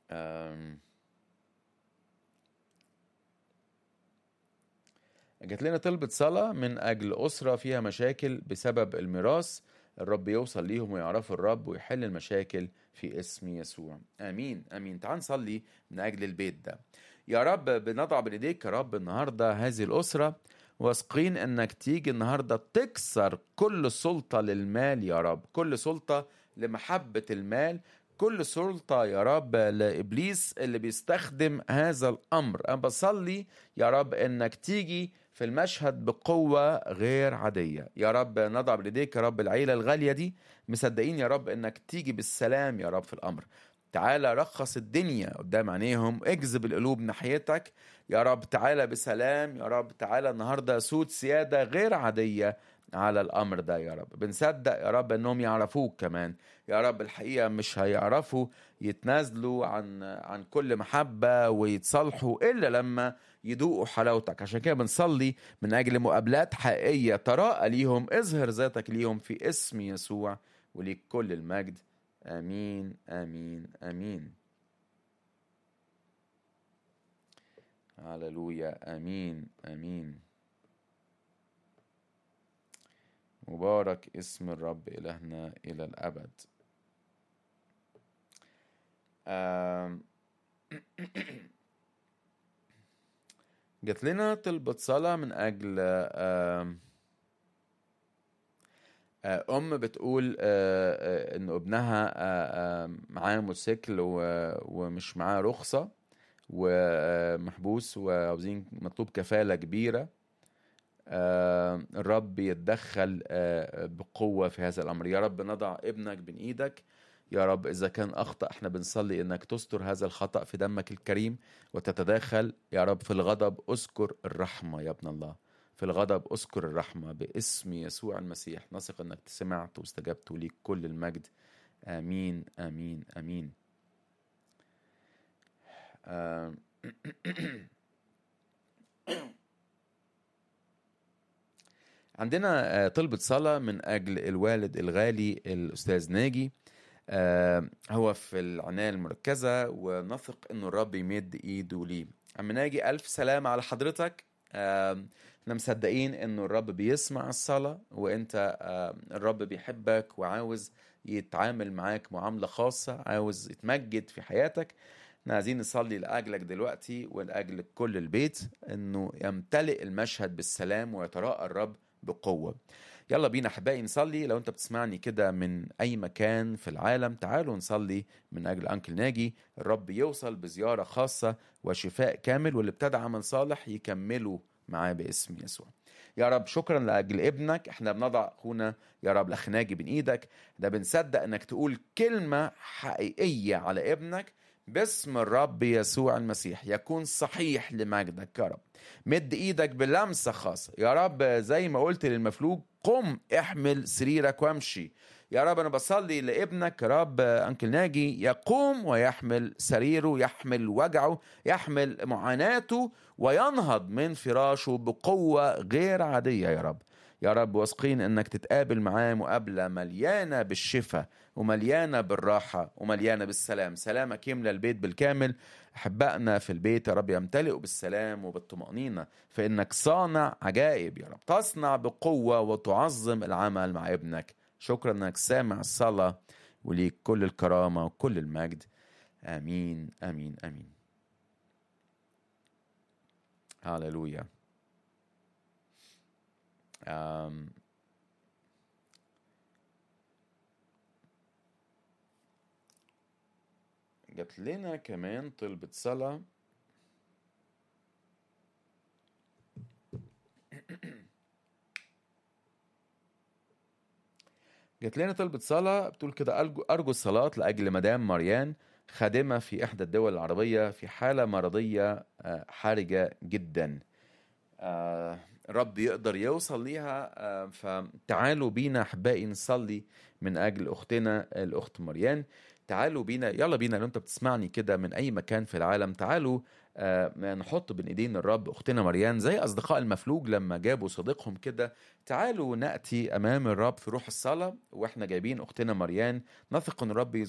آم، جات لنا طلبة صلاة من أجل أسرة فيها مشاكل بسبب الميراث الرب يوصل ليهم ويعرفوا الرب ويحل المشاكل في اسم يسوع آمين آمين تعال نصلي من أجل البيت ده يا رب بنضع بين ايديك يا رب النهارده هذه الأسرة واثقين انك تيجي النهارده تكسر كل سلطة للمال يا رب كل سلطة لمحبة المال كل سلطة يا رب لإبليس اللي بيستخدم هذا الأمر أنا بصلي يا رب إنك تيجي في المشهد بقوة غير عادية يا رب نضع بإيديك يا رب العيلة الغالية دي مصدقين يا رب إنك تيجي بالسلام يا رب في الأمر تعالى رخص الدنيا قدام عينيهم اجذب القلوب ناحيتك يا رب تعالى بسلام يا رب تعالى النهاردة سود سيادة غير عادية على الأمر ده يا رب بنصدق يا رب أنهم يعرفوك كمان يا رب الحقيقة مش هيعرفوا يتنازلوا عن عن كل محبة ويتصالحوا إلا لما يذوقوا حلاوتك عشان كده بنصلي من أجل مقابلات حقيقية تراءى ليهم اظهر ذاتك ليهم في اسم يسوع وليك كل المجد آمين آمين آمين هللويا آمين آمين مبارك اسم الرب إلهنا إلى الأبد آم، جات لنا طلبة صلاة من أجل آم، آه، أم بتقول آه، آه، إن ابنها آه، آه، معاه موتوسيكل و- ومش معاه رخصة ومحبوس وعاوزين مطلوب كفالة كبيرة آه، الرب يتدخل آه، بقوة في هذا الأمر يا رب نضع ابنك بين إيدك يا رب إذا كان أخطأ احنا بنصلي إنك تستر هذا الخطأ في دمك الكريم وتتداخل يا رب في الغضب أذكر الرحمة يا ابن الله في الغضب أذكر الرحمة باسم يسوع المسيح نثق إنك سمعت واستجبت وليك كل المجد آمين آمين آمين آم، عندنا آه، طلبة صلاة من أجل الوالد الغالي الأستاذ ناجي آه، هو في العناية المركزة ونثق إنه الرب يمد إيده ليه عم ناجي ألف سلام على حضرتك آه، احنا مصدقين إنه الرب بيسمع الصلاة وإنت آه، الرب بيحبك وعاوز يتعامل معاك معاملة خاصة عاوز يتمجد في حياتك احنا عايزين نصلي لأجلك دلوقتي ولأجل كل البيت إنه يمتلئ المشهد بالسلام ويتراءى الرب بقوة يلا بينا أحبائي نصلي لو أنت بتسمعني كده من أي مكان في العالم تعالوا نصلي من أجل أنكل ناجي الرب يوصل بزيارة خاصة وشفاء كامل واللي ابتدى عمل صالح يكمله معاه باسم يسوع يا رب شكرا لاجل ابنك احنا بنضع اخونا يا رب الاخ ناجي بين ايدك ده بنصدق انك تقول كلمه حقيقيه على ابنك باسم الرب يسوع المسيح يكون صحيح لمجدك يا رب مد ايدك بلمسه خاصه يا رب زي ما قلت للمفلوج قم احمل سريرك وامشي يا رب انا بصلي لابنك يا رب انكل ناجي يقوم ويحمل سريره يحمل وجعه يحمل معاناته وينهض من فراشه بقوه غير عاديه يا رب يا رب واثقين انك تتقابل معاه مقابله مليانه بالشفاء ومليانه بالراحه ومليانه بالسلام سلامك يملى البيت بالكامل احبائنا في البيت يا رب يمتلئوا بالسلام وبالطمانينه فانك صانع عجائب يا رب تصنع بقوه وتعظم العمل مع ابنك شكرا انك سامع الصلاه وليك كل الكرامه وكل المجد امين امين امين هاللويا آم، جات لنا كمان طلبة صلاة جات لنا طلبة صلاة بتقول كده أرجو أرجو الصلاة لأجل مدام مريان خادمة في إحدى الدول العربية في حالة مرضية آه، حرجة جدا آه، رب يقدر يوصل ليها آه، فتعالوا بينا احبائي نصلي من اجل اختنا الاخت مريان تعالوا بينا يلا بينا لو انت بتسمعني كده من اي مكان في العالم تعالوا آه، نحط بين ايدين الرب اختنا مريان زي اصدقاء المفلوج لما جابوا صديقهم كده تعالوا ناتي امام الرب في روح الصلاه واحنا جايبين اختنا مريان نثق ان الرب